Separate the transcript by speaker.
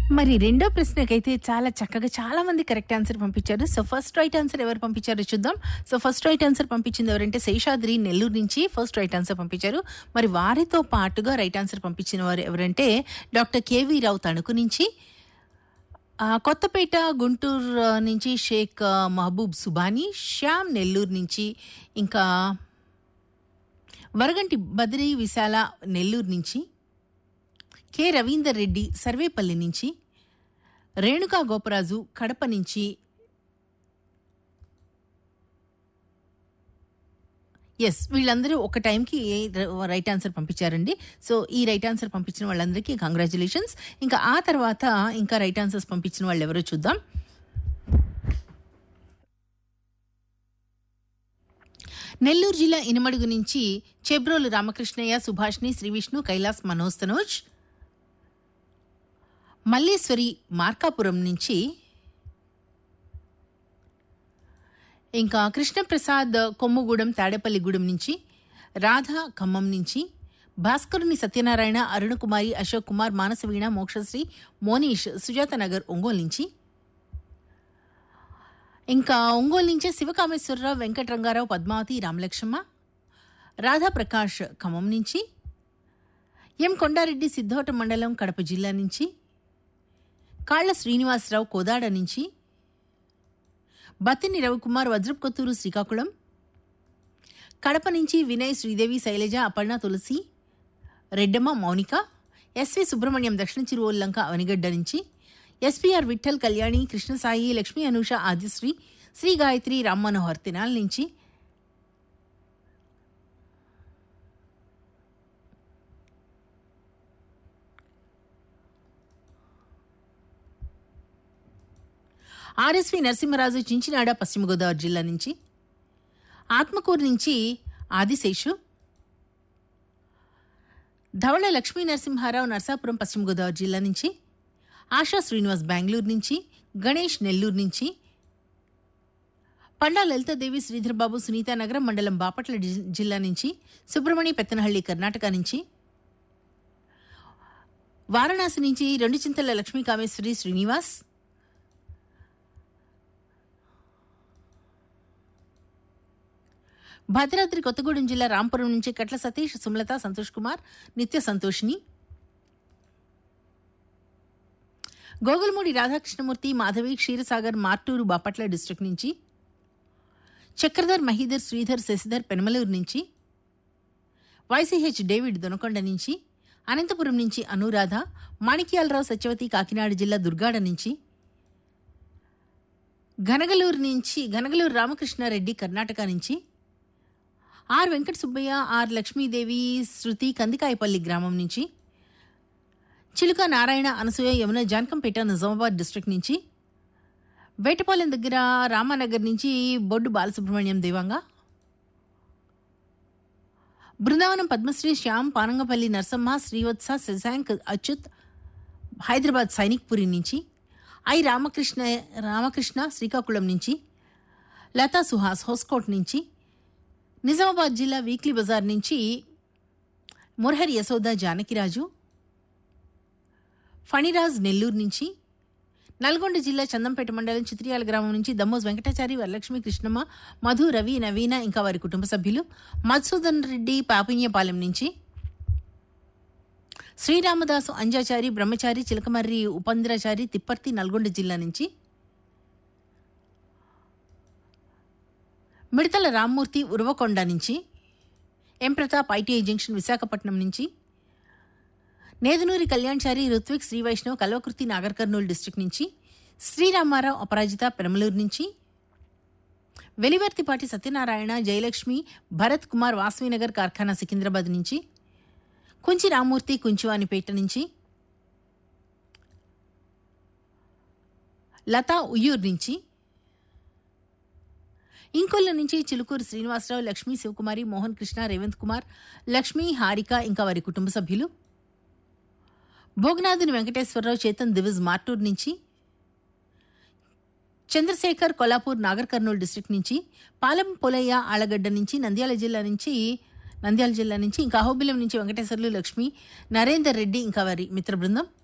Speaker 1: మరి రెండో ప్రశ్నకైతే చాలా చక్కగా చాలా మంది కరెక్ట్ ఆన్సర్ పంపించారు సో ఫస్ట్ రైట్ ఆన్సర్ ఎవరు పంపించారో చూద్దాం సో ఫస్ట్ రైట్ ఆన్సర్ పంపించింది ఎవరంటే శేషాద్రి నెల్లూరు నుంచి ఫస్ట్ రైట్ ఆన్సర్ పంపించారు మరి వారితో పాటుగా రైట్ ఆన్సర్ పంపించిన వారు ఎవరంటే డాక్టర్ కేవీ రావు తణుకు నుంచి ఆ, కొత్తపేట గుంటూరు ఆ, నుంచి షేక్ ఆ, మహబూబ్ సుబానీ శ్యామ్ నెల్లూరు నుంచి ఇంకా వరగంటి బద్రి విశాల నెల్లూరు నుంచి కె రవీందర్ రెడ్డి సర్వేపల్లి నుంచి రేణుకా గోపరాజు కడప నుంచి ఎస్ వీళ్ళందరూ ఒక టైంకి రైట్ ఆన్సర్ పంపించారండి సో ఈ రైట్ ఆన్సర్ పంపించిన వాళ్ళందరికీ కంగ్రాచులేషన్స్ ఇంకా ఆ తర్వాత ఇంకా రైట్ ఆన్సర్స్ పంపించిన వాళ్ళు ఎవరో చూద్దాం నెల్లూరు జిల్లా ఇనమడుగు నుంచి చెబ్రోలు రామకృష్ణయ్య సుభాష్ని శ్రీ విష్ణు కైలాస్ మనోజ్ తనోజ్ మల్లేశ్వరి మార్కాపురం నుంచి ఇంకా కృష్ణప్రసాద్ కొమ్ముగూడెం తాడేపల్లిగూడెం నుంచి రాధా ఖమ్మం నుంచి భాస్కరుని సత్యనారాయణ అరుణకుమారి అశోక్ కుమార్ మానసవీణ మోక్షశ్రీ మోనీష్ సుజాత నగర్ ఒంగోలు నుంచి ఇంకా ఒంగోలు నుంచే శివకామేశ్వరరావు వెంకటరంగారావు పద్మావతి రామలక్ష్మ రాధాప్రకాష్ ఖమ్మం నుంచి ఎం కొండారెడ్డి సిద్ధోట మండలం కడప జిల్లా నుంచి కాళ్ల శ్రీనివాసరావు కోదాడ నుంచి బత్తిని రవికుమార్ వజ్రపుకొత్తూరు శ్రీకాకుళం కడప నుంచి వినయ్ శ్రీదేవి శైలజ అపర్ణ తులసి రెడ్డమ్మ మౌనిక ఎస్వి సుబ్రహ్మణ్యం దక్షిణ చిరువల్లంక అవనిగడ్డ నుంచి ఎస్పీఆర్ విఠల్ కళ్యాణి కృష్ణసాయి లక్ష్మీ అనూష ఆదిశ్రీ శ్రీ గాయత్రి రామ్ మనోహర్ తినాల్ నుంచి ఆర్ఎస్వి నరసింహరాజు చించినాడ పశ్చిమ గోదావరి జిల్లా నుంచి ఆత్మకూరు నుంచి ఆదిశేషు ధవళ లక్ష్మీ నరసింహారావు నర్సాపురం పశ్చిమ గోదావరి జిల్లా నుంచి ఆశా శ్రీనివాస్ బెంగళూరు నుంచి గణేష్ నెల్లూరు నుంచి పండా లలితాదేవి శ్రీధర్బాబు సునీత నగరం మండలం బాపట్ల జి- జిల్లా నుంచి సుబ్రహ్మణ్య పెత్తనహళ్లి కర్ణాటక నుంచి వారణాసి నుంచి రెండు చింతల లక్ష్మీ కామేశ్వరి శ్రీనివాస్ భద్రాద్రి కొత్తగూడెం జిల్లా రాంపురం నుంచి కట్ల సతీష్ సుమలత సంతోష్ కుమార్ నిత్య సంతోషిని గోగులమూడి రాధాకృష్ణమూర్తి మాధవి క్షీరసాగర్ మార్టూరు బాపట్ల డిస్ట్రిక్ట్ నుంచి చక్రధర్ మహీధర్ శ్రీధర్ శశిధర్ పెనమలూరు నుంచి వైసీహెచ్ డేవిడ్ దొనకొండ నుంచి అనంతపురం నుంచి అనురాధ మాణిక్యాలరావు సత్యవతి కాకినాడ జిల్లా దుర్గాడ నుంచి ఘనగలూరు నుంచి ఘనగలూరు రామకృష్ణారెడ్డి కర్ణాటక నుంచి ఆర్ వెంకట సుబ్బయ్య ఆర్ లక్ష్మీదేవి శృతి కందికాయపల్లి గ్రామం నుంచి చిలుక నారాయణ అనసూయ యమున జానకంపేట నిజామాబాద్ డిస్ట్రిక్ట్ నుంచి వేటపాలెం దగ్గర రామానగర్ నుంచి బొడ్డు బాలసుబ్రహ్మణ్యం దేవంగా బృందావనం పద్మశ్రీ శ్యామ్ పానంగపల్లి నరసమ్మ శ్రీవత్స శశాంక్ అచ్యుత్ హైదరాబాద్ సైనిక్పురి నుంచి ఐ రామకృష్ణ రామకృష్ణ శ్రీకాకుళం నుంచి లతా సుహాస్ హోస్కోట్ నుంచి నిజామాబాద్ జిల్లా వీక్లీ బజార్ నుంచి మురహరి యశోద జానకిరాజు ఫణిరాజ్ నెల్లూరు నుంచి నల్గొండ జిల్లా చందంపేట మండలం చిత్రియాల గ్రామం నుంచి దమ్మోజ్ వెంకటాచారి వరలక్ష్మి కృష్ణమ్మ మధు రవి నవీన ఇంకా వారి కుటుంబ సభ్యులు మధుసూదన్ రెడ్డి పాపిన్యపాలెం నుంచి శ్రీరామదాసు అంజాచారి బ్రహ్మచారి చిలకమర్రి ఉపంద్రాచారి తిప్పర్తి నల్గొండ జిల్లా నుంచి మిడతల రామ్మూర్తి ఉరవకొండ నుంచి M Pratap I T I junction Visakhapatnam నుంచి నేదునూరి కళ్యాణ్చారి రుత్విక్ శ్రీ వైష్ణవ్ కల్వకృతి నాగర్ కర్నూలు డిస్ట్రిక్ట్ నుంచి శ్రీరామారావు అపరాజిత పెరమలూరు నుంచి వెలివర్తిపాటి సత్యనారాయణ జయలక్ష్మి భరత్ కుమార్ వాసవినగర్ కార్ఖానా సికింద్రాబాద్ నుంచి కుంచి రామూర్తి కుంచివానిపేట నుంచి లతా ఉయ్యూరు నుంచి ఇంకొల్ల నుంచి చిలుకూరు శ్రీనివాసరావు లక్ష్మీ శివకుమారి మోహన్ కృష్ణ రేవంత్ కుమార్ లక్ష్మీ హారిక ఇంకా వారి కుటుంబ సభ్యులు భోగనాథుని వెంకటేశ్వరరావు చేతన్ దివిజ్ మార్టూర్ నుంచి చంద్రశేఖర్ కొల్లాపూర్ నాగర్ కర్నూలు డిస్ట్రిక్ట్ నుంచి పాలెం పొలయ్య ఆలగడ్డ నుంచి నంద్యాల జిల్లా నుంచి నంద్యాల జిల్లా నుంచి ఇంకా అహోబిలం నుంచి వెంకటేశ్వర్లు లక్ష్మి నరేందర్ రెడ్డి ఇంకా వారి మిత్ర బృందం